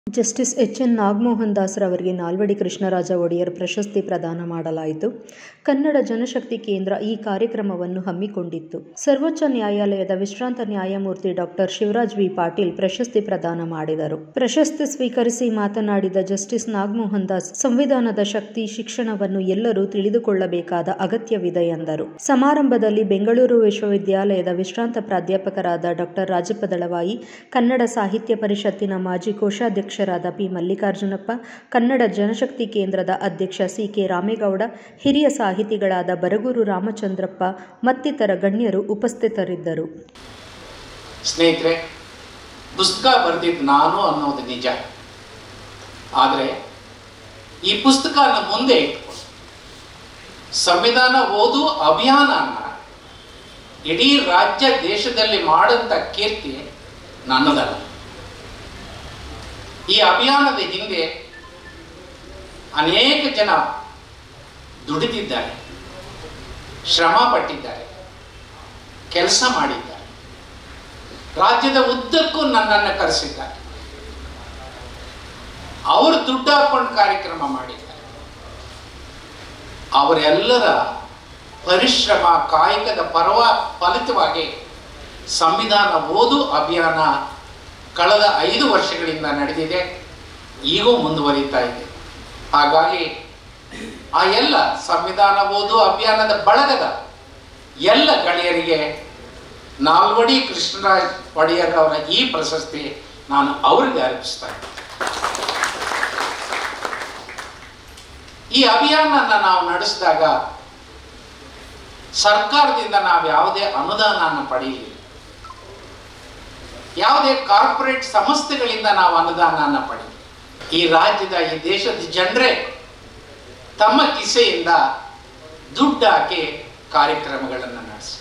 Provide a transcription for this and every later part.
Justice H N Nagamohan ದಾಸ್ರವರಿಗೆ ನಾಲ್ವಡಿ ಕೃಷ್ಣರಾಜ ಒಡೆಯರ್ ಪ್ರಶಸ್ತಿ ಪ್ರದಾನ ಮಾಡಲಾಯಿತು ಕನ್ನಡ ಜನಶಕ್ತಿ ಕೇಂದ್ರ ಈ ಕಾರ್ಯಕ್ರಮವನ್ನು ಹಮ್ಮಿಕೊಂಡಿತ್ತು ಸರ್ವೋಚ್ಚ ನ್ಯಾಯಾಲಯದ ವಿಶ್ರಾಂತ ನ್ಯಾಯಮೂರ್ತಿ ಡಾಕ್ಟರ್ ಶಿವರಾಜ್ ವಿ ಪಾಟೀಲ್ ಪ್ರಶಸ್ತಿ ಪ್ರದಾನ ಮಾಡಿದರು ಪ್ರಶಸ್ತಿ ಸ್ವೀಕರಿಸಿ ಮಾತನಾಡಿದ ಜಸ್ಟಿಸ್ ನಾಗಮೋಹನ್ ದಾಸ್ ಸಂವಿಧಾನದ ಶಕ್ತಿ ಶಿಕ್ಷಣವನ್ನು ಎಲ್ಲರೂ ತಿಳಿದುಕೊಳ್ಳಬೇಕಾದ ಅಗತ್ಯವಿದೆ ಎಂದರು ಸಮಾರಂಭದಲ್ಲಿ ಬೆಂಗಳೂರು ವಿಶ್ವವಿದ್ಯಾಲಯದ ವಿಶ್ರಾಂತ ಪ್ರಾಧ್ಯಾಪಕರಾದ ಡಾಕ್ಟರ್ ರಾಜಪ್ಪ ದಳವಾಯಿ ಕನ್ನಡ ಸಾಹಿತ್ಯ ಪರಿಷತ್ತಿನ ಮಾಜಿ ಕೋಶಾಧ್ಯಕ್ಷರಾದ ಪಿ ಮಲ್ಲಿಕಾರ್ಜುನಪ್ಪ ಕನ್ನಡ ಜನಶಕ್ತಿ ಕೇಂದ್ರದ ಅಧ್ಯಕ್ಷ ಸಿ ಕೆ ರಾಮೇಗೌಡ ಹಿರಿಯ ಸಾಹಿತಿಗಳಾದ ಬರಗೂರು ರಾಮಚಂದ್ರಪ್ಪ ಮತ್ತಿತರ ಗಣ್ಯರು ಉಪಸ್ಥಿತರಿದ್ದರು ಸ್ನೇಹಿತರೆ ಪುಸ್ತಕ ಬರೆದಿದ್ದು ನಾನು ಅನ್ನೋದು ನಿಜ ಆದರೆ ಈ ಪುಸ್ತಕನ ಮುಂದೆ ಇಟ್ಕೊಂಡು ಸಂವಿಧಾನ ಓದು ಅಭಿಯಾನನ ಇಡೀ ರಾಜ್ಯ ದೇಶದಲ್ಲಿ ಮಾಡಂತ ಕೀರ್ತಿ ನನ್ನದಲ್ಲ ಈ ಅಭಿಯಾನದ ಹಿಂದೆ ಅನೇಕ ಜನ ದುಡಿದಿದ್ದಾರೆ ಶ್ರಮ ಪಟ್ಟಿದ್ದಾರೆ ಕೆಲಸ ಮಾಡಿದ್ದಾರೆ ರಾಜ್ಯದ ಉದ್ದಕ್ಕೂ ನನ್ನನ್ನು ಕರೆಸಿದ್ದಾರೆ ಅವರು ದುಡ್ಡು ಹಾಕೊಂಡು ಕಾರ್ಯಕ್ರಮ ಮಾಡಿದ್ದಾರೆ ಅವರೆಲ್ಲರ ಪರಿಶ್ರಮ ಕಾಯಕದ ಪರ್ವ ಫಲಿತವಾಗಿ ಸಂವಿಧಾನ ಓದು ಅಭಿಯಾನ ಕಳೆದ ಐದು ವರ್ಷಗಳಿಂದ ನಡೆದಿದೆ ಈಗೂ ಮುಂದುವರಿತಾ ಇದೆ ಹಾಗಾಗಿ ಆ ಎಲ್ಲ ಸಂವಿಧಾನ ಓದು ಅಭಿಯಾನದ ಬಳಗದ ಎಲ್ಲ ಗೆಳೆಯರಿಗೆ ನಾಲ್ವಡಿ ಕೃಷ್ಣರಾಜ್ ಒಡೆಯರ್ ಅವರ ಈ ಪ್ರಶಸ್ತಿ ನಾನು ಅವರಿಗೆ ಅರ್ಪಿಸ್ತಾ ಇದ್ದೀನಿ ಈ ಅಭಿಯಾನನ ನಾವು ನಡೆಸಿದಾಗ ಸರ್ಕಾರದಿಂದ ನಾವು ಯಾವುದೇ ಅನುದಾನನ ಪಡೆಯಲಿಲ್ಲ ಯಾವುದೇ ಕಾರ್ಪೊರೇಟ್ ಸಂಸ್ಥೆಗಳಿಂದ ನಾವು ಅನುದಾನನ ಪಡೆಯಲಿ ಈ ರಾಜ್ಯದ ಈ ದೇಶದ ಜನರೇ ತಮ್ಮ ಕಿಸೆಯಿಂದ ದುಡ್ಡು ಹಾಕಿ ಕಾರ್ಯಕ್ರಮಗಳನ್ನು ನಡೆಸಿ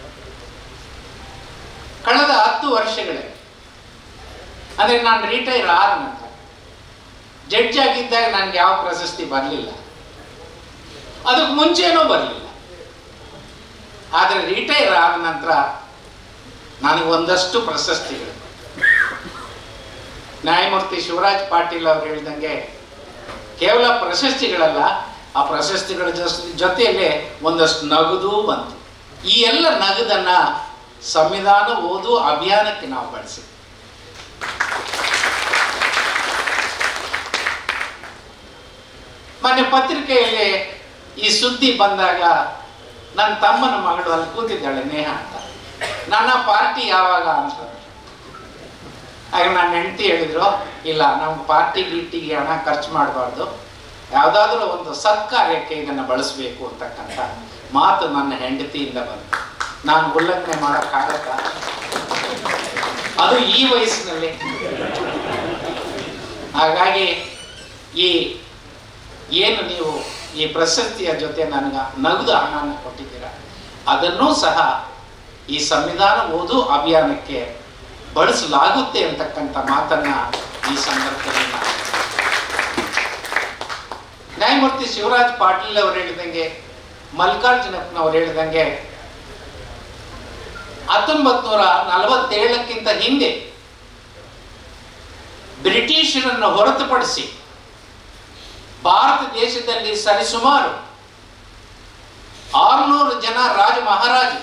ಕಳೆದ ಹತ್ತು ವರ್ಷಗಳಲ್ಲಿ ಅಂದರೆ ನಾನು ರಿಟೈರ್ ಆದ ನಂತರ ಜಡ್ಜ್ ಆಗಿದ್ದಾಗ ನನಗೆ ಯಾವ ಪ್ರಶಸ್ತಿ ಬರಲಿಲ್ಲ ಅದಕ್ಕೆ ಮುಂಚೆನೂ ಬರಲಿಲ್ಲ ಆದರೆ ರಿಟೈರ್ ಆದ ನಂತರ ನನಗೆ ಒಂದಷ್ಟು ಪ್ರಶಸ್ತಿಗಳು ನ್ಯಾಯಮೂರ್ತಿ ಶಿವರಾಜ್ ಪಾಟೀಲ್ ಅವರು ಹೇಳಿದಂಗೆ ಕೇವಲ ಪ್ರಶಸ್ತಿಗಳಲ್ಲ ಆ ಪ್ರಶಸ್ತಿಗಳ ಜೊತೆಯಲ್ಲೇ ಒಂದಷ್ಟು ನಗದು ಬಂತು ಈ ಎಲ್ಲ ನಗದನ್ನ ಸಂವಿಧಾನ ಓದು ಅಭಿಯಾನಕ್ಕೆ ನಾವು ಬಳಸಿದ್ವಿ ಮೊನ್ನೆ ಪತ್ರಿಕೆಯಲ್ಲಿ ಈ ಸುದ್ದಿ ಬಂದಾಗ ನನ್ನ ತಮ್ಮನ ಮಗಳು ಅಲ್ಲಿ ಕೂತಿದ್ದಾಳೆ ನೇಹ ಅಂತ ನನ್ನ ಪಾರ್ಟಿ ಯಾವಾಗ ಅಂತ ಆಗ ನನ್ನ ಹೆಂಡತಿ ಹೇಳಿದ್ರು ಇಲ್ಲ ನಮ್ಗೆ ಪಾರ್ಟಿ ಗೀಟಿಗೆ ಹಣ ಖರ್ಚು ಮಾಡಬಾರ್ದು ಯಾವುದಾದ್ರೂ ಒಂದು ಸತ್ಕಾರ್ಯಕ್ಕೆ ಇದನ್ನು ಬಳಸಬೇಕು ಅಂತಕ್ಕಂಥ ಮಾತು ನನ್ನ ಹೆಂಡತಿಯಿಂದ ಬಂತು ನಾನು ಉಲ್ಲಂಘನೆ ಮಾಡೋಕ್ಕಾಗತ್ತ ಅದು ಈ ವಯಸ್ಸಿನಲ್ಲಿ ಹಾಗಾಗಿ ಈ ಏನು ನೀವು ಈ ಪ್ರಶಸ್ತಿಯ ಜೊತೆ ನನಗೆ ನಗದು ಹಣನ ಕೊಟ್ಟಿದ್ದೀರ ಅದನ್ನೂ ಸಹ ಈ ಸಂವಿಧಾನ ಓದು ಅಭಿಯಾನಕ್ಕೆ ಬಳಸಲಾಗುತ್ತೆ ಅಂತಕ್ಕಂಥ ಮಾತನ್ನ ಈ ಸಂದರ್ಭದಲ್ಲಿ ನಾನು ನ್ಯಾಯಮೂರ್ತಿ ಶಿವರಾಜ್ ಪಾಟೀಲ್ ಅವರು ಹೇಳಿದಂಗೆ ಮಲ್ಲಿಕಾರ್ಜುನಪ್ಪನವ್ರು ಹೇಳಿದಂಗೆ ಹತ್ತೊಂಬತ್ ನೂರ ನಲವತ್ತೇಳಕ್ಕಿಂತ ಹಿಂದೆ ಬ್ರಿಟಿಷರನ್ನು ಹೊರತುಪಡಿಸಿ ಭಾರತ ದೇಶದಲ್ಲಿ ಸರಿಸುಮಾರು ಆರುನೂರು ಜನ ರಾಜ ಮಹಾರಾಜ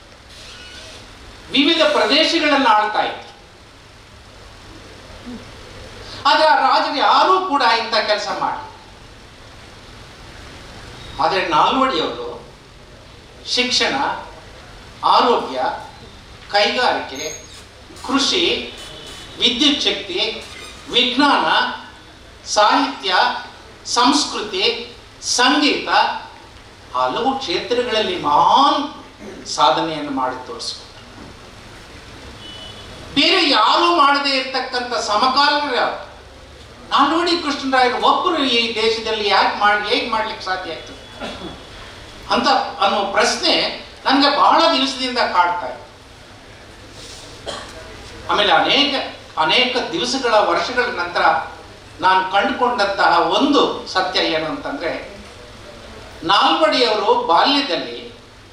ವಿವಿಧ ಪ್ರದೇಶಗಳನ್ನು ಆಳ್ತಾ ಇದ್ರು ಆದ್ರೆ ಆ ರಾಜರು ಯಾರೂ ಕೂಡ ಇಂಥ ಕೆಲಸ ಮಾಡಿ ಆದರೆ ನಾಲ್ವಡಿಯವರು ಶಿಕ್ಷಣ ಆರೋಗ್ಯ ಕೈಗಾರಿಕೆ ಕೃಷಿ ವಿದ್ಯುತ್ ಶಕ್ತಿ ವಿಜ್ಞಾನ ಸಾಹಿತ್ಯ ಸಂಸ್ಕೃತಿ ಸಂಗೀತ ಹಲವು ಕ್ಷೇತ್ರಗಳಲ್ಲಿ ಮಹಾನ್ ಸಾಧನೆಯನ್ನು ಮಾಡಿ ತೋರಿಸ್ಕೊಂಡ್ರು ಬೇರೆ ಯಾರೂ ಮಾಡದೇ ಇರ್ತಕ್ಕಂಥ ಸಮಕಾಲೀನ ಯಾರು ನಾಲ್ವಡಿ ಕೃಷ್ಣರಾಯರು ಒಬ್ಬರು ಈ ದೇಶದಲ್ಲಿ ಯಾಕೆ ಮಾಡಿ ಹೇಗೆ ಮಾಡ್ಲಿಕ್ಕೆ ಸಾಧ್ಯ ಆಯ್ತು ಅಂತ ಅನ್ನೋ ಪ್ರಶ್ನೆ ನನಗೆ ಬಹಳ ದಿವಸದಿಂದ ಕಾಡ್ತಾ ಇದೆ ಆಮೇಲೆ ಅನೇಕ ಅನೇಕ ದಿವಸಗಳ ವರ್ಷಗಳ ನಂತರ ನಾನು ಕಂಡುಕೊಂಡಂತಹ ಒಂದು ಸತ್ಯ ಏನು ಅಂತಂದ್ರೆ ನಾಲ್ವಡಿಯವರು ಬಾಲ್ಯದಲ್ಲಿ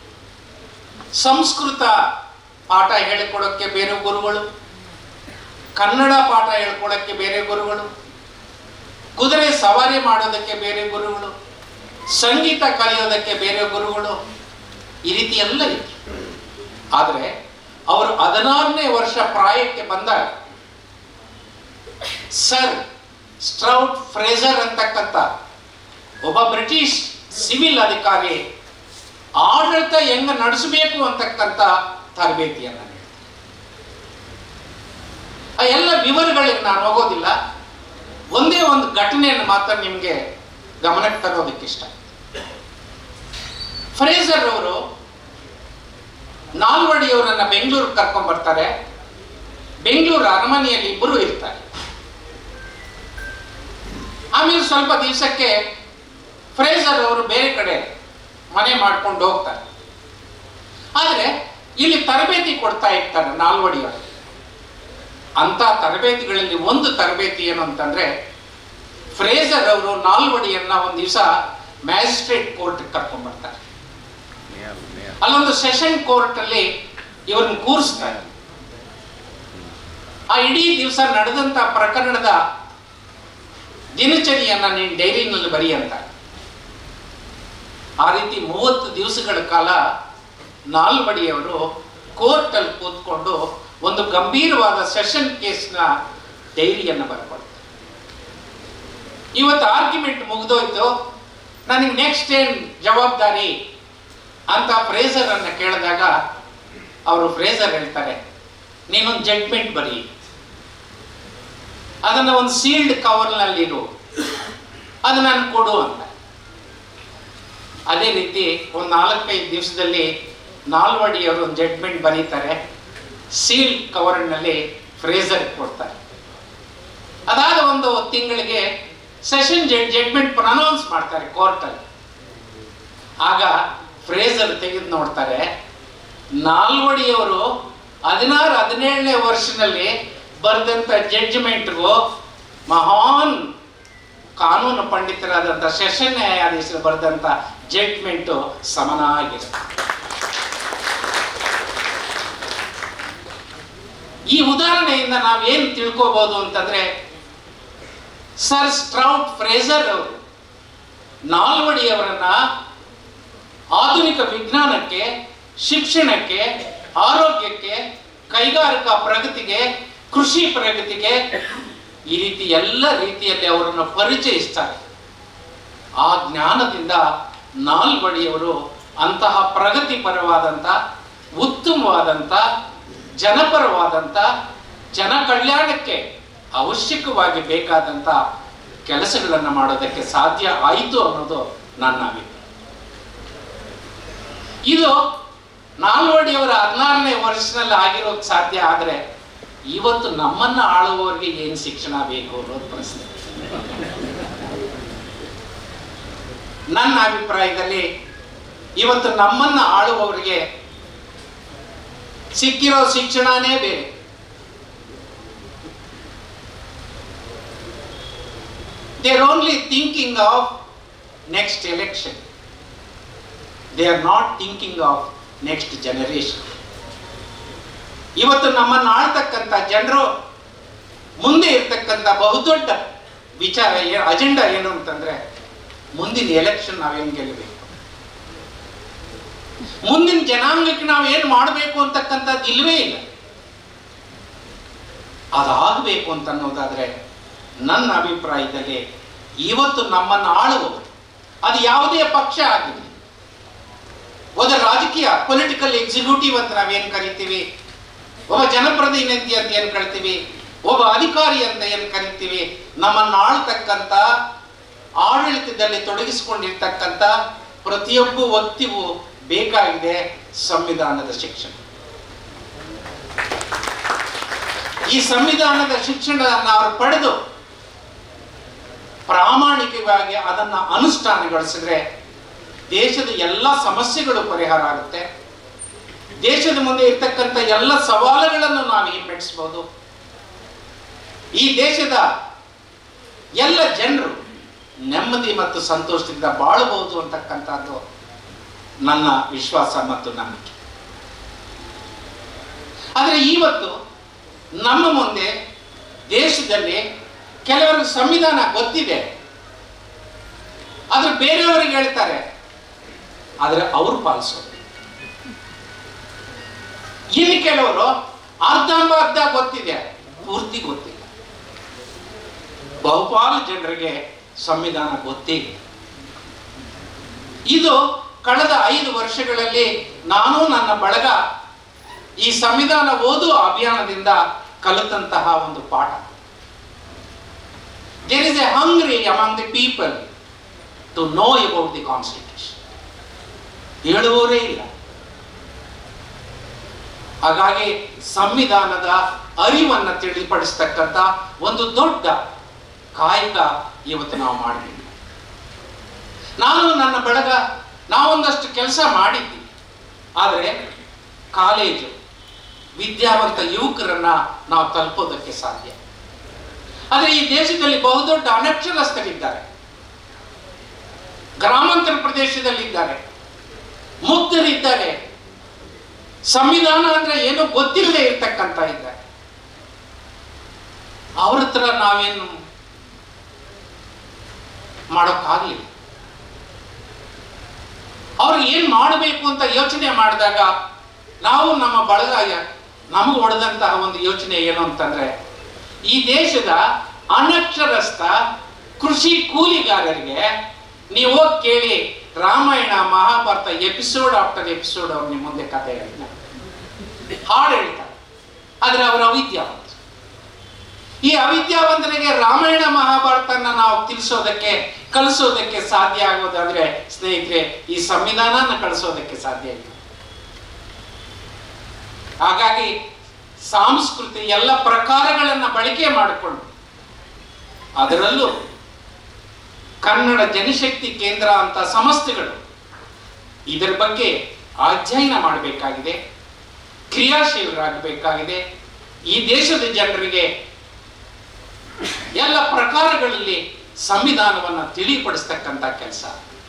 ಸಂಸ್ಕೃತ ಪಾಠ ಹೇಳಿಕೊಡೋಕ್ಕೆ ಬೇರೆ ಗುರುಗಳು ಕನ್ನಡ ಪಾಠ ಹೇಳ್ಕೊಳಕ್ಕೆ ಬೇರೆ ಗುರುಗಳು ಕುದುರೆ ಸವಾರಿ ಮಾಡೋದಕ್ಕೆ ಬೇರೆ ಗುರುಗಳು ಸಂಗೀತ ಕಲಿಯೋದಕ್ಕೆ ಬೇರೆ ಗುರುಗಳು ಈ ರೀತಿ ಎಲ್ಲ ಇತ್ತು ಆದರೆ ಅವರು ಹದಿನಾರನೇ ವರ್ಷ ಪ್ರಾಯಕ್ಕೆ ಬಂದಾಗ ಸರ್ ಸ್ಟ್ರೌಟ್ ಫ್ರೇಜರ್ ಅಂತಕ್ಕಂಥ ಒಬ್ಬ ಬ್ರಿಟಿಷ್ ಸಿವಿಲ್ ಅಧಿಕಾರಿ ಆಡಳಿತ ಹೆಂಗ ನಡೆಸಬೇಕು ಅಂತಕ್ಕಂಥ ತರಬೇತಿಯನ್ನು ನೀಡ್ತಾರೆ ಆ ಎಲ್ಲ ವಿವರಗಳಿಗೆ ನಾನು ಹೋಗೋದಿಲ್ಲ ಒಂದೇ ಒಂದು ಘಟನೆಯನ್ನು ಮಾತ್ರ ನಿಮಗೆ ಗಮನಕ್ಕೆ ತರೋದಕ್ಕೆ ಇಷ್ಟ ಫ್ರೇಜರ್ ಅವರು ನಾಲ್ವಡಿಯವರನ್ನ ಬೆಂಗಳೂರು ಕರ್ಕೊಂಡ್ ಬರ್ತಾರೆ ಬೆಂಗಳೂರು ಅರಮನೆಯಲ್ಲಿ ಇಬ್ಬರು ಇರ್ತಾರೆ ಆಮೇಲೆ ಸ್ವಲ್ಪ ದಿವಸಕ್ಕೆ ಫ್ರೇಜರ್ ಅವರು ಬೇರೆ ಕಡೆ ಮನೆ ಮಾಡ್ಕೊಂಡು ಹೋಗ್ತಾರೆ ಆದರೆ ಇಲ್ಲಿ ತರಬೇತಿ ಕೊಡ್ತಾ ಇರ್ತಾರೆ ನಾಲ್ವಡಿಯವರು ಅಂತ ತರಬೇತಿಗಳಲ್ಲಿ ಒಂದು ತರಬೇತಿ ಏನು ಅಂತಂದ್ರೆ ಫ್ರೇಜರ್ ಅವರು ನಾಲ್ವಡಿಯನ್ನ ಒಂದು ದಿವಸ ಮ್ಯಾಜಿಸ್ಟ್ರೇಟ್ ಕೋರ್ಟ್ ಕರ್ಕೊಂಡ್ ಬರ್ತಾರೆ ಅಲ್ಲೊಂದು ಸೆಷನ್ ಕೋರ್ಟ್ ಅಲ್ಲಿ ಇವ್ರನ್ನ ಕೂರಿಸ್ತಾರೆ ಆ ಇಡೀ ದಿವಸ ನಡೆದಂತ ಪ್ರಕರಣದ ದಿನಚರಿಯನ್ನ ನೀನು ಡೈರಿನಲ್ಲಿ ಬರಿ ಅಂತ ಆ ರೀತಿ ಮೂವತ್ತು ದಿವಸಗಳ ಕಾಲ ನಾಲ್ವಡಿಯವರು ಕೋರ್ಟಲ್ಲಿ ಕೂತ್ಕೊಂಡು ಒಂದು ಗಂಭೀರವಾದ ಸೆಷನ್ ಕೇಸ್ನ ಡೈರಿಯನ್ನು ಬರ್ಕೊಳ್ತಾರೆ ಇವತ್ತು ಆರ್ಗ್ಯುಮೆಂಟ್ ಮುಗಿದೋಯ್ತು ನನಗೆ ನೆಕ್ಸ್ಟ್ ಏನ್ ಜವಾಬ್ದಾರಿ ಅಂತ ಫ್ರೇಸರ್ ಅನ್ನ ಕೇಳಿದಾಗ ಅವರು ಫ್ರೇಸರ್ ಹೇಳ್ತಾರೆ ನೀನೊಂದು ಜಡ್ಮೆಂಟ್ ಬರಿ ಅದನ್ನ ಒಂದು ಸೀಲ್ಡ್ ಕವರ್ನಲ್ಲಿರು ಅದು ನಾನು ಕೊಡು ಅಂತ ಅದೇ ರೀತಿ ಒಂದು ನಾಲ್ಕೈದು ದಿವಸದಲ್ಲಿ ನಾಲ್ವಡಿಯವರು ಒಂದು ಜಡ್ಮೆಂಟ್ ಬರೀತಾರೆ ಸೀಲ್ ಕವರ್ನಲ್ಲಿ ಫ್ರೇಸರ್ ಕೊಡ್ತಾರೆ ಅದಾದ ಒಂದು ತಿಂಗಳಿಗೆ ಸೆಷನ್ ಜಡ್ಮೆಂಟ್ ಪ್ರನೌನ್ಸ್ ಮಾಡ್ತಾರೆ ಕೋರ್ಟಲ್ಲಿ ಆಗ ಫ್ರೇಸರ್ ತೆಗೆದು ನೋಡ್ತಾರೆ ನಾಲ್ವಡಿಯವರು ಹದಿನಾರು ಹದಿನೇಳನೇ ವರ್ಷದಲ್ಲಿ ಬರೆದಂಥ ಜಡ್ಜ್ಮೆಂಟ್ಗೂ ಮಹಾನ್ ಕಾನೂನು ಪಂಡಿತರಾದಂಥ ಸೆಷನ್ ನ್ಯಾಯಾಧೀಶರು ಬರೆದಂಥ ಜಡ್ಜ್ಮೆಂಟು ಸಮನಾಗಿದೆ ಈ ಉದಾಹರಣೆಯಿಂದ ನಾವೇನು ತಿಳ್ಕೋಬಹುದು ಅಂತಂದ್ರೆ ಸರ್ ಸ್ಟ್ರೌಟ್ ಫ್ರೇಸರ್ ಅವರು ನಾಲ್ವಡಿಯವರನ್ನ ಆಧುನಿಕ ವಿಜ್ಞಾನಕ್ಕೆ ಶಿಕ್ಷಣಕ್ಕೆ ಆರೋಗ್ಯಕ್ಕೆ ಕೈಗಾರಿಕಾ ಪ್ರಗತಿಗೆ ಕೃಷಿ ಪ್ರಗತಿಗೆ ಈ ರೀತಿ ಎಲ್ಲ ರೀತಿಯಲ್ಲಿ ಅವರನ್ನು ಪರಿಚಯಿಸ್ತಾರೆ ಆ ಜ್ಞಾನದಿಂದ ನಾಲ್ವಡಿಯವರು ಅಂತಹ ಪ್ರಗತಿಪರವಾದಂಥ ಉತ್ತಮವಾದಂಥ ಜನಪರವಾದಂಥ ಜನ ಕಲ್ಯಾಣಕ್ಕೆ ಅವಶ್ಯಕವಾಗಿ ಬೇಕಾದಂಥ ಕೆಲಸಗಳನ್ನು ಮಾಡೋದಕ್ಕೆ ಸಾಧ್ಯ ಆಯಿತು ಅನ್ನೋದು ನನ್ನ ಅಭಿಪ್ರಾಯ ಇದು ನಾಲ್ವಡಿಯವರ ಹದಿನಾರನೇ ವರ್ಷದಲ್ಲಿ ಆಗಿರೋದು ಸಾಧ್ಯ ಆದರೆ ಇವತ್ತು ನಮ್ಮನ್ನ ಆಳುವವರಿಗೆ ಏನು ಶಿಕ್ಷಣ ಬೇಕು ಅನ್ನೋದು ಪ್ರಶ್ನೆ ನನ್ನ ಅಭಿಪ್ರಾಯದಲ್ಲಿ ಇವತ್ತು ನಮ್ಮನ್ನ ಆಳುವವರಿಗೆ ಸಿಕ್ಕಿರೋ ಶಿಕ್ಷಣನೇ ಬೇರೆ they are only thinking of next election they are not thinking of next generation ಇವತ್ತು ನಮ್ಮನ್ನು ಆಳ್ತಕ್ಕಂಥ ಜನರು ಮುಂದೆ ಇರ್ತಕ್ಕಂಥ ಬಹುದೊಡ್ಡ ವಿಚಾರ ಅಜೆಂಡಾ ಏನು ಅಂತಂದ್ರೆ ಮುಂದಿನ ಎಲೆಕ್ಷನ್ ನಾವೇನು ಗೆಲ್ಲಬೇಕು ಮುಂದಿನ ಜನಾಂಗಕ್ಕೆ ನಾವು ಏನು ಮಾಡಬೇಕು ಅಂತಕ್ಕಂಥದ್ದು ಇಲ್ವೇ ಇಲ್ಲ ಅದಾಗಬೇಕು ಅಂತ ಅನ್ನೋದಾದ್ರೆ ನನ್ನ ಅಭಿಪ್ರಾಯದಲ್ಲಿ ಇವತ್ತು ನಮ್ಮನ್ನು ಆಳುವವರು ಅದು ಯಾವುದೇ ಪಕ್ಷ ಆಗಲಿ ಒಂದು ರಾಜಕೀಯ ಪೊಲಿಟಿಕಲ್ ಎಕ್ಸಿಕ್ಯೂಟಿವ್ ಅಂತ ನಾವೇನು ಕರಿತೀವಿ ಒಬ್ಬ ಜನಪ್ರತಿನಿಧಿ ಅಂತ ಏನು ಕರಿತೀವಿ ಒಬ್ಬ ಅಧಿಕಾರಿ ಅಂತ ಏನು ಕರಿತೀವಿ ನಮ್ಮನ್ನು ಆಳ್ತಕ್ಕಂಥ ಆಡಳಿತದಲ್ಲಿ ತೊಡಗಿಸಿಕೊಂಡಿರ್ತಕ್ಕಂಥ ಪ್ರತಿಯೊಬ್ಬ ವ್ಯಕ್ತಿಗೂ ಬೇಕಾಗಿದೆ ಸಂವಿಧಾನದ ಶಿಕ್ಷಣ ಈ ಸಂವಿಧಾನದ ಶಿಕ್ಷಣವನ್ನು ಅವರು ಪಡೆದು ಪ್ರಾಮಾಣಿಕವಾಗಿ ಅದನ್ನು ಅನುಷ್ಠಾನಗೊಳಿಸಿದ್ರೆ ದೇಶದ ಎಲ್ಲ ಸಮಸ್ಯೆಗಳು ಪರಿಹಾರ ಆಗುತ್ತೆ ದೇಶದ ಮುಂದೆ ಇರ್ತಕ್ಕಂಥ ಎಲ್ಲ ಸವಾಲುಗಳನ್ನು ನಾವು ಹಿಮ್ಮೆಟ್ಟಿಸ್ಬೋದು ಈ ದೇಶದ ಎಲ್ಲ ಜನರು ನೆಮ್ಮದಿ ಮತ್ತು ಸಂತೋಷದಿಂದ ಬಾಳಬಹುದು ಅಂತಕ್ಕಂಥದ್ದು ನನ್ನ ವಿಶ್ವಾಸ ಮತ್ತು ನಂಬಿಕೆ ಆದರೆ ಇವತ್ತು ನಮ್ಮ ಮುಂದೆ ದೇಶದಲ್ಲಿ ಕೆಲವರಿಗೆ ಸಂವಿಧಾನ ಗೊತ್ತಿದೆ ಆದ್ರೆ ಬೇರೆಯವರಿಗೆ ಹೇಳ್ತಾರೆ ಆದ್ರೆ ಅವರು ಪಾಲಿಸೋದು ಇಲ್ಲಿ ಕೆಲವರು ಅರ್ಧಂಬರ್ಧ ಗೊತ್ತಿದೆ ಪೂರ್ತಿ ಗೊತ್ತಿಲ್ಲ ಬಹುಪಾಲು ಜನರಿಗೆ ಸಂವಿಧಾನ ಗೊತ್ತಿದೆ ಇದು ಕಳೆದ ಐದು ವರ್ಷಗಳಲ್ಲಿ ನಾನು ನನ್ನ ಬಳಗ ಈ ಸಂವಿಧಾನ ಓದು ಅಭಿಯಾನದಿಂದ ಕಲಿತಂತಹ ಒಂದು ಪಾಠ there is a hungry among the people to know about the constitution ಹೇಳುವವರೇ ಇಲ್ಲ ಹಾಗಾಗಿ ಸಂವಿಧಾನದ ಅರಿವನ್ನು ತಿಳಿಪಡಿಸ್ತಕ್ಕಂಥ ಒಂದು ದೊಡ್ಡ ಕಾಯಕ ಇವತ್ತು ನಾವು ಮಾಡಿದ್ದೀವಿ ನಾನು ನನ್ನ ಬಳಗ ನಾವೊಂದಷ್ಟು ಕೆಲಸ ಮಾಡಿದ್ದೀವಿ ಆದರೆ ಕಾಲೇಜು ವಿದ್ಯಾವಂತ ಯುವಕರನ್ನ ನಾವು ತಲುಪೋದಕ್ಕೆ ಸಾಧ್ಯ ಆದರೆ ಈ ದೇಶದಲ್ಲಿ ಬಹುದೊಡ್ಡ ಅನಕ್ಷರಸ್ಥರಿದ್ದಾರೆ ಗ್ರಾಮಾಂತರ ಪ್ರದೇಶದಲ್ಲಿದ್ದಾರೆ ಮುಗ್ಧರಿದ್ದಾರೆ ಸಂವಿಧಾನ ಅಂದ್ರೆ ಏನೋ ಗೊತ್ತಿಲ್ಲದೆ ಇರ್ತಕ್ಕಂಥ ಇದ್ದಾರೆ ಅವ್ರ ಹತ್ರ ನಾವೇನು ಮಾಡೋಕ್ಕಾಗಲಿಲ್ಲ ಅವ್ರು ಏನ್ ಮಾಡಬೇಕು ಅಂತ ಯೋಚನೆ ಮಾಡಿದಾಗ ನಾವು ನಮ್ಮ ಬಳಗ ನಮಗೆ ಹೊಡೆದಂತಹ ಒಂದು ಯೋಚನೆ ಏನು ಅಂತಂದ್ರೆ ಈ ದೇಶದ ಅನಕ್ಷರಸ್ಥ ಕೃಷಿ ಕೂಲಿಗಾರರಿಗೆ ನೀವು ಹೋಗಿ ಕೇಳಿ Ramayana Mahabharata episode after episode ಅವ್ರು ನಿಮ್ಮ ಮುಂದೆ ಕಥೆ ಹೇಳ್ತಾರೆ ಹಾಡು ಹೇಳ್ತಾರೆ ಆದ್ರೆ ಅವರ ಅವಿದ್ಯಾವಂತ ಈ ಅವಿದ್ಯಾವಂತರಿಗೆ ರಾಮಾಯಣ ಮಹಾಭಾರತನ ನಾವು ತಿಳಿಸೋದಕ್ಕೆ ಕಲಿಸೋದಕ್ಕೆ ಸಾಧ್ಯ ಆಗೋದಾದ್ರೆ ಸ್ನೇಹಿತರೆ ಈ ಸಂವಿಧಾನನ ಕಳಿಸೋದಕ್ಕೆ ಸಾಧ್ಯ ಇಲ್ಲ ಹಾಗಾಗಿ ಸಂಸ್ಕೃತಿ ಎಲ್ಲ ಪ್ರಕಾರಗಳನ್ನ ಬಳಕೆ ಮಾಡಿಕೊಂಡು ಅದರಲ್ಲೂ ಕನ್ನಡ ಜನಶಕ್ತಿ ಕೇಂದ್ರ ಅಂತ ಸಂಸ್ಥೆಗಳು ಇದರ ಬಗ್ಗೆ ಅಧ್ಯಯನ ಮಾಡಬೇಕಾಗಿದೆ ಕ್ರಿಯಾಶೀಲರಾಗಬೇಕಾಗಿದೆ ಈ ದೇಶದ ಜನರಿಗೆ ಎಲ್ಲ ಪ್ರಕಾರಗಳಲ್ಲಿ ಸಂವಿಧಾನವನ್ನು ತಿಳಿಪಡಿಸ್ತಕ್ಕಂಥ ಕೆಲಸ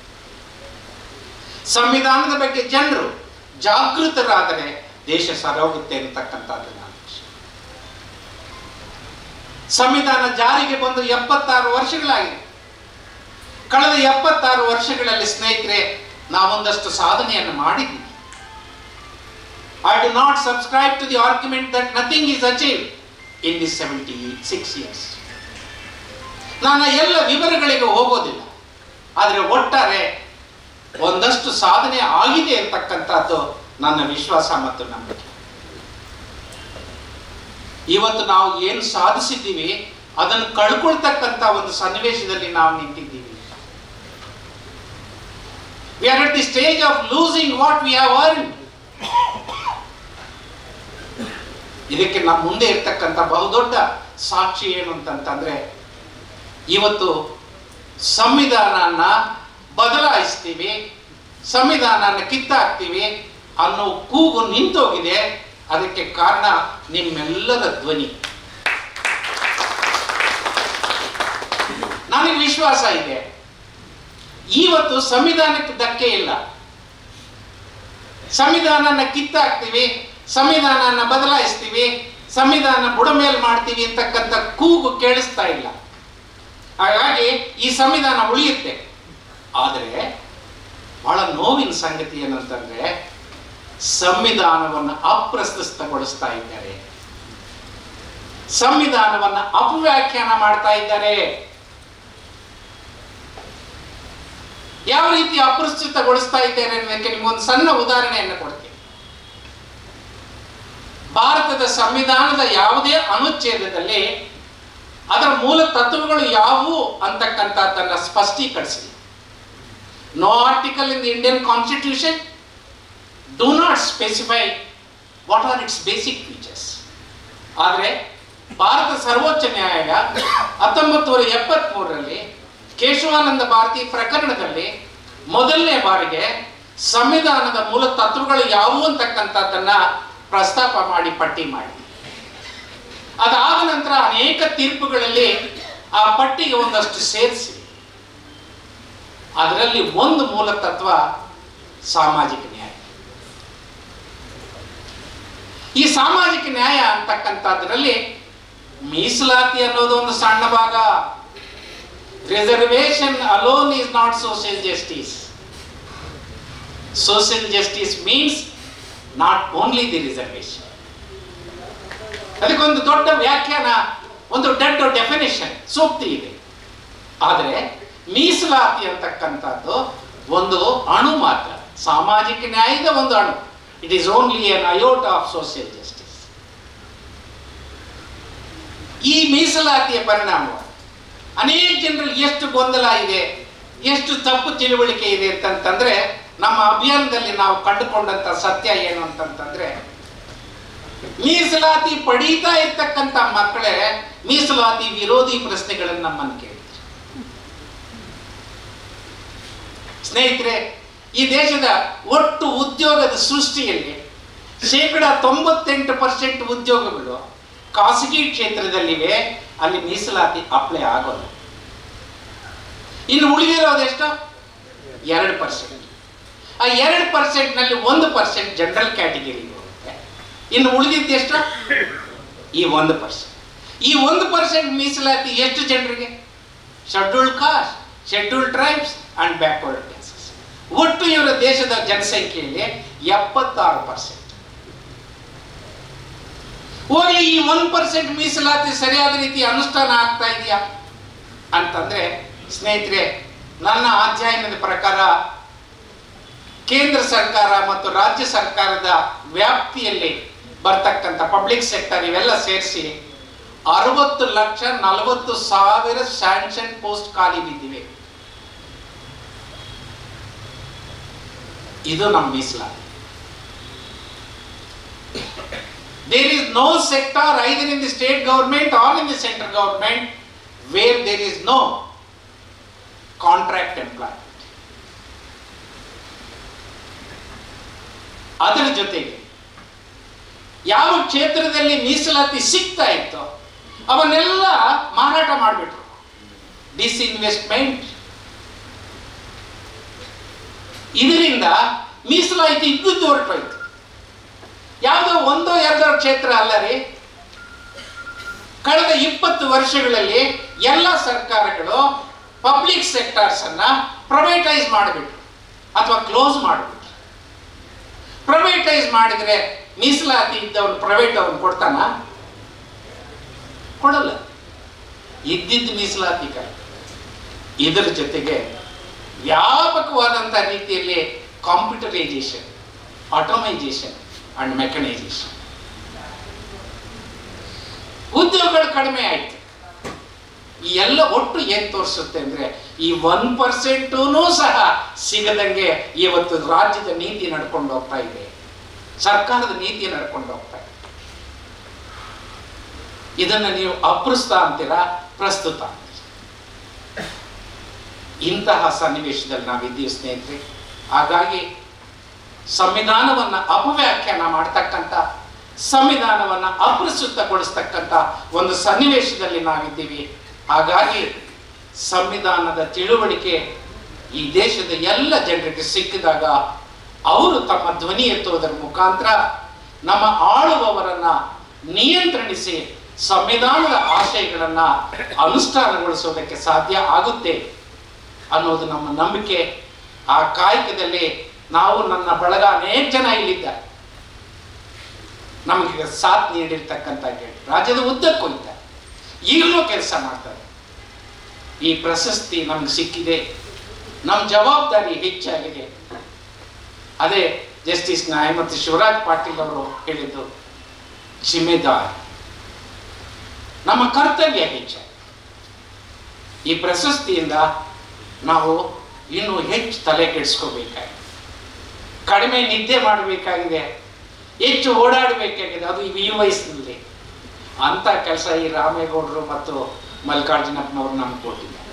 ಸಂವಿಧಾನದ ಬಗ್ಗೆ ಜನರು ಜಾಗೃತರಾದರೆ ದೇಶ ಸರೋಗುತ್ತೆ ಅಂತಕ್ಕಂಥದ್ದು ನನ್ನ ವಿಷಯ. ಸಂವಿಧಾನ ಜಾರಿಗೆ ಬಂದು ಎಪ್ಪತ್ತಾರು ವರ್ಷಗಳಾಗಿದೆ ಕಳೆದ ಎಪ್ಪತ್ತಾರು ವರ್ಷಗಳಲ್ಲಿ ಸ್ನೇಹಿತರೆ ನಾವೊಂದಷ್ಟು ಸಾಧನೆಯನ್ನು ಮಾಡಿದ್ದೀವಿ I do not subscribe to the argument that nothing is achieve in the seventy six years ನಾನು ಎಲ್ಲ ವಿವರಗಳಿಗೆ ಹೋಗೋದಿಲ್ಲ ಆದರೆ ಒಟ್ಟಾರೆ ಒಂದಷ್ಟು ಸಾಧನೆ ಆಗಿದೆ ಅಂತಕ್ಕಂಥದ್ದು ನನ್ನ ವಿಶ್ವಾಸ ಮತ್ತು ನಂಬಿಕೆ ಇವತ್ತು ನಾವು ಏನು ಸಾಧಿಸಿದ್ದೀವಿ ಅದನ್ನು ಕಳ್ಕೊಳ್ತಕ್ಕಂಥ ಒಂದು ಸನ್ನಿವೇಶದಲ್ಲಿ ನಾವು ನಿಂತಿದ್ದೀವಿ we are at the stage of losing what we have earn ಇದಕ್ಕೆ ನಮ್ಮ ಮುಂದೆ ಇರ್ತಕ್ಕಂಥ ಬಹುದೊಡ್ಡ ಸಾಕ್ಷಿ ಏನು ಅಂತಂತಂದ್ರೆ ಇವತ್ತು ಸಂವಿಧಾನನ ಬದಲಾಯಿಸ್ತೀವಿ ಸಂವಿಧಾನನ ಕಿತ್ತಾಕ್ತೀವಿ ಅನ್ನೋ ಕೂಗು ನಿಂತೋಗಿದೆ ಅದಕ್ಕೆ ಕಾರಣ ನಿಮ್ಮೆಲ್ಲರ ಧ್ವನಿ ನನಗೆ ವಿಶ್ವಾಸ ಇದೆ ಇವತ್ತು ಸಂವಿಧಾನಕ್ಕೆ ಧಕ್ಕೆ ಇಲ್ಲ ಸಂವಿಧಾನನ ಕಿತ್ತಾಕ್ತೀವಿ ಸಂವಿಧಾನನ ಬದಲಾಯಿಸ್ತೀವಿ ಸಂವಿಧಾನ ಬುಡಮೇಲ್ ಮಾಡ್ತೀವಿ ಅಂತಕ್ಕಂಥ ಕೂಗು ಕೇಳಿಸ್ತಾ ಇಲ್ಲ ಹಾಗಾಗಿ ಈ ಸಂವಿಧಾನ ಉಳಿಯುತ್ತೆ ಆದರೆ ಬಹಳ ನೋವಿನ ಸಂಗತಿ ಏನಂತಂದ್ರೆ ಸಂವಿಧಾನವನ್ನು ಅಪ್ರಸ್ತುತಗೊಳಿಸ್ತಾ ಇದ್ದಾರೆ ಸಂವಿಧಾನವನ್ನು ಅಪವ್ಯಾಖ್ಯಾನ ಮಾಡ್ತಾ ಇದ್ದಾರೆ ಯಾವ ರೀತಿ ಅಪ್ರಸ್ತುತಗೊಳಿಸ್ತಾ ಇದ್ದಾರೆ ಅನ್ನೋದಕ್ಕೆ ನಿಮ್ಗೊಂದು ಸಣ್ಣ ಉದಾಹರಣೆಯನ್ನು ಕೊಡ್ತೀನಿ ಭಾರತದ ಸಂವಿಧಾನದ ಯಾವುದೇ ಅನುಚ್ಛೇದದಲ್ಲಿ ಅದರ ಮೂಲ ತತ್ವಗಳು ಯಾವುವು ಅಂತಕ್ಕಂಥದ್ದನ್ನ ಸ್ಪಷ್ಟೀಕರಿಸಿ no article in the Indian constitution do not specify what are its basic features ಆದರೆ ಭಾರತ ಸರ್ವೋಚ್ಚ ನ್ಯಾಯಾಲಯ ಹತ್ತೊಂಬತ್ತು ನೂರ ಎಪ್ಪತ್ಮೂರರಲ್ಲಿ ಕೇಶವಾನಂದ ಭಾರತಿ ಪ್ರಕರಣದಲ್ಲಿ ಮೊದಲನೇ ಬಾರಿಗೆ ಸಂವಿಧಾನದ ಮೂಲ ತತ್ವಗಳು ಯಾವುವು ಅಂತಕ್ಕಂಥದ್ದನ್ನ ಪ್ರಸ್ತಾಪ ಮಾಡಿ ಪಟ್ಟಿ ಮಾಡಿ ಅದಾದ ನಂತರ ಅನೇಕ ತೀರ್ಪುಗಳಲ್ಲಿ ಆ ಪಟ್ಟಿಗೆ ಒಂದಷ್ಟು ಸೇರಿಸಿ ಅದರಲ್ಲಿ ಒಂದು ಮೂಲ ತತ್ವ ಸಾಮಾಜಿಕ ನ್ಯಾಯ ಈ ಸಾಮಾಜಿಕ ನ್ಯಾಯ ಅಂತಕ್ಕಂಥದ್ರಲ್ಲಿ ಮೀಸಲಾತಿ ಅನ್ನೋದು ಒಂದು ಸಣ್ಣ ಭಾಗ reservation alone is not social justice social justice means not only the reservation ಅದಕ್ಕೊಂದು ದೊಡ್ಡ ವ್ಯಾಖ್ಯಾನ ಒಂದು ದೊಡ್ಡ ಡೆಫಿನೇಷನ್ ಸೂಕ್ತಿ ಇದೆ ಆದರೆ ಮೀಸಲಾತಿ ಅಂತಕ್ಕಂಥದ್ದು ಒಂದು ಅಣು ಮಾತ್ರ ಸಾಮಾಜಿಕ ನ್ಯಾಯದ ಒಂದು ಅಣು it is only an iota of social justice ಈ ಮೀಸಲಾತಿಯ ಪರಿಣಾಮ ಅನೇಕ ಜನರಲ್ಲಿ ಎಷ್ಟು ಗೊಂದಲ ಇದೆ ಎಷ್ಟು ತಪ್ಪು ತಿಳುವಳಿಕೆ ಇದೆ ಅಂತಂತಂದ್ರೆ ನಮ್ಮ ಅಭಿಯಾನದಲ್ಲಿ ನಾವು ಕಂಡುಕೊಂಡಂತ ಸತ್ಯ ಏನು ಅಂತಂತಂದ್ರೆ ಮೀಸಲಾತಿ ಪಡೀತಾ ಇರ್ತಕ್ಕಂಥ ಮಕ್ಕಳೇ ಮೀಸಲಾತಿ ವಿರೋಧಿ ಪ್ರಶ್ನೆಗಳನ್ನು ನಮ್ಮನ್ನು ಕೇಳಿದ್ರು ಸ್ನೇಹಿತರೆ ಈ ದೇಶದ ಒಟ್ಟು ಉದ್ಯೋಗದ ಸೃಷ್ಟಿಯಲ್ಲಿ ಶೇಕಡ ತೊಂಬತ್ತೆಂಟು ಪರ್ಸೆಂಟ್ ಉದ್ಯೋಗಗಳು ಖಾಸಗಿ ಕ್ಷೇತ್ರದಲ್ಲಿವೆ ಅಲ್ಲಿ ಮೀಸಲಾತಿ ಅಪ್ಲೈ ಆಗೋಲ್ಲ ಇನ್ನು ಉಳಿದಿರೋದೆಷ್ಟು ಎರಡು ಪರ್ಸೆಂಟ್ ಆ ಎರಡು ಪರ್ಸೆಂಟ್ ನಲ್ಲಿ ಒಂದು ಪರ್ಸೆಂಟ್ ಜನರಲ್ ಕ್ಯಾಟಗಿರಿ ಹೋಗುತ್ತೆ ಇನ್ನು ಉಳಿದಿದ್ದೆಷ್ಟು ಈ ಒಂದು ಪರ್ಸೆಂಟ್ ಈ ಒಂದು ಪರ್ಸೆಂಟ್ ಮೀಸಲಾತಿ ಎಷ್ಟು ಜನರಿಗೆ scheduled caste scheduled tribes and backward classes ಒಟ್ಟು ಇವರ ದೇಶದ ಜನಸಂಖ್ಯೆಯಲ್ಲಿ ಎಪ್ಪತ್ತಾರು ಪರ್ಸೆಂಟ್ ಹೋಗ್ಲಿ ಈ ಒನ್ ಪರ್ಸೆಂಟ್ ಮೀಸಲಾತಿ ಸರಿಯಾದ ರೀತಿ ಅನುಷ್ಠಾನ ಆಗ್ತಾ ಇದೆಯಾ ಅಂತಂದ್ರೆ ಸ್ನೇಹಿತರೆ ನನ್ನ ಅಧ್ಯಯನದ ಪ್ರಕಾರ ಕೇಂದ್ರ ಸರ್ಕಾರ ಮತ್ತು ರಾಜ್ಯ ಸರ್ಕಾರದ ವ್ಯಾಪ್ತಿಯಲ್ಲಿ ಬರ್ತಕ್ಕಂಥ ಪಬ್ಲಿಕ್ ಸೆಕ್ಟರ್ ಇವೆಲ್ಲ ಸೇರಿಸಿ ಅರವತ್ತು ಲಕ್ಷ ನಲವತ್ತು ಸಾವಿರ ಸ್ಯಾಂಕ್ಷನ್ ಪೋಸ್ಟ್ ಖಾಲಿ ಬಿದ್ದಿವೆ ಇದು ನಮ್ಮ ಮೀಸಲಾತಿ there is no sector either in the state government or in the central government where there is no contract employment. ಅದರ ಜೊತೆಗೆ ಯಾವ ಕ್ಷೇತ್ರದಲ್ಲಿ ಮೀಸಲಾತಿ ಸಿಗ್ತಾ ಇತ್ತೋ ಅವನ್ನೆಲ್ಲ ಮಾರಾಟ ಮಾಡಿಬಿಟ್ರು ಡಿಸ್ಇನ್ವೆಸ್ಟ್ಮೆಂಟ್ ಇದರಿಂದ ಮೀಸಲಾತಿ ಇದ್ದದ್ದು ಹೊರಟೋಯ್ತು ಯಾವುದೋ ಒಂದೋ ಎರಡೋ ಕ್ಷೇತ್ರ ಅಲ್ಲ ರೀ ಕಳೆದ ಇಪ್ಪತ್ತು ವರ್ಷಗಳಲ್ಲಿ ಎಲ್ಲ ಸರ್ಕಾರಗಳು ಪಬ್ಲಿಕ್ ಸೆಕ್ಟರ್ಸ್ ಅನ್ನ ಪ್ರೈವೇಟೈಸ್ ಮಾಡಿಬಿಟ್ರು ಅಥವಾ ಕ್ಲೋಸ್ ಮಾಡಿಬಿಟ್ರು ಪ್ರೈವೇಟೈಸ್ ಮಾಡಿದ್ರೆ ಮೀಸಲಾತಿ ಇದ್ದವನು ಪ್ರೈವೇಟ್ ಅವನು ಕೊಡ್ತಾನ ಕೊಡಲ್ಲ ಇದ್ದಿದ್ದು ಮೀಸಲಾತಿ ಕರೆ ಇದರ ಜೊತೆಗೆ ವ್ಯಾಪಕವಾದಂಥ ರೀತಿಯಲ್ಲಿ ಕಾಂಪ್ಯೂಟರೈಸೇಷನ್ ಆಟೋಮೈಸೇಷನ್ ಅಂಡ್ ಮೆಕನೈಸೇಷನ್ ಉದ್ಯೋಗಗಳು ಕಡಿಮೆ ಆಯ್ತು ಈ ಎಲ್ಲ ಒಟ್ಟು ಏನ್ ತೋರಿಸುತ್ತೆ ಅಂದ್ರೆ ಈ ಒನ್ ಪರ್ಸೆಂಟೂ ಸಹ ಸಿಗದಂಗೆ ಇವತ್ತು ರಾಜ್ಯದ ನೀತಿ ನಡ್ಕೊಂಡು ಹೋಗ್ತಾ ಇದೆ ಸರ್ಕಾರದ ನೀತಿ ನಡ್ಕೊಂಡು ಹೋಗ್ತಾ ಇದೆ ಇದನ್ನ ನೀವು ಅಪ್ರಸ್ತ ಅಂತೀರಾ ಪ್ರಸ್ತುತ ಅಂತೀರಾ ಇಂತಹ ಸನ್ನಿವೇಶದಲ್ಲಿ ನಾವಿದ್ದೀವಿ ಸ್ನೇಹಿತರೆ ಹಾಗಾಗಿ ಸಂವಿಧಾನವನ್ನ ಅಪವ್ಯಾಖ್ಯಾನ ಮಾಡ್ತಕ್ಕಂಥ ಸಂವಿಧಾನವನ್ನ ಅಪ್ರಸ್ತುತಗೊಳಿಸ್ತಕ್ಕಂಥ ಒಂದು ಸನ್ನಿವೇಶದಲ್ಲಿ ನಾವಿದ್ದೀವಿ ಹಾಗಾಗಿ ಸಂವಿಧಾನದ ತಿಳುವಳಿಕೆ ಈ ದೇಶದ ಎಲ್ಲ ಜನರಿಗೆ ಸಿಕ್ಕಿದಾಗ ಅವರು ತಮ್ಮ ಧ್ವನಿ ಎತ್ತುವುದರ ಮುಖಾಂತರ ನಮ್ಮ ಆಳುವವರನ್ನ ನಿಯಂತ್ರಿಸಿ ಸಂವಿಧಾನದ ಆಶಯಗಳನ್ನ ಅನುಷ್ಠಾನಗೊಳಿಸೋದಕ್ಕೆ ಸಾಧ್ಯ ಆಗುತ್ತೆ ಅನ್ನೋದು ನಮ್ಮ ನಂಬಿಕೆ ಆ ಕಾಯಕದಲ್ಲಿ ನಾವು ನನ್ನ ಬಳಗ ಅನೇಕ ಜನ ಇಲ್ಲಿದ್ದಾರೆ ನಮಗೆ ಸಾಥ್ ನೀಡಿರ್ತಕ್ಕಂಥ ಗೆಳೆಯರು. ರಾಜ್ಯದ ಉದ್ದಕ್ಕೂ ಇದ್ದಾರೆ ಈಗಲೂ ಕೆಲಸ ಮಾಡ್ತಾರೆ ಈ ಪ್ರಶಸ್ತಿ ನಮ್ಗೆ ಸಿಕ್ಕಿದೆ ನಮ್ಮ ಜವಾಬ್ದಾರಿ ಹೆಚ್ಚಾಗಿದೆ ಅದೇ ಜಸ್ಟಿಸ್ ನ್ಯಾಯಮೂರ್ತಿ ಶಿವರಾಜ್ ಪಾಟೀಲ್ ಅವರು ಹೇಳಿದ್ದು ಜಿಮ್ಮೆದಾರ್ ನಮ್ಮ ಕರ್ತವ್ಯ ಹೆಚ್ಚಾಗಿದೆ ಈ ಪ್ರಶಸ್ತಿಯಿಂದ ನಾವು ಇನ್ನೂ ಹೆಚ್ಚು ತಲೆ ಕೆಡಿಸ್ಕೋಬೇಕಾಗಿದೆ ಕಡಿಮೆ ನಿದ್ದೆ ಮಾಡಬೇಕಾಗಿದೆ ಹೆಚ್ಚು ಓಡಾಡಬೇಕಾಗಿದೆ ಅದು ಈ ವಯಸ್ಸಿನಲ್ಲಿ ಅಂತ ಕೆಲಸ ಈ ರಾಮೇಗೌಡರು ಮತ್ತು ಮಲ್ಲಿಕಾರ್ಜುನಪ್ಪನವರು ನಮ್ಗೆ ಕೊಟ್ಟಿದ್ದಾರೆ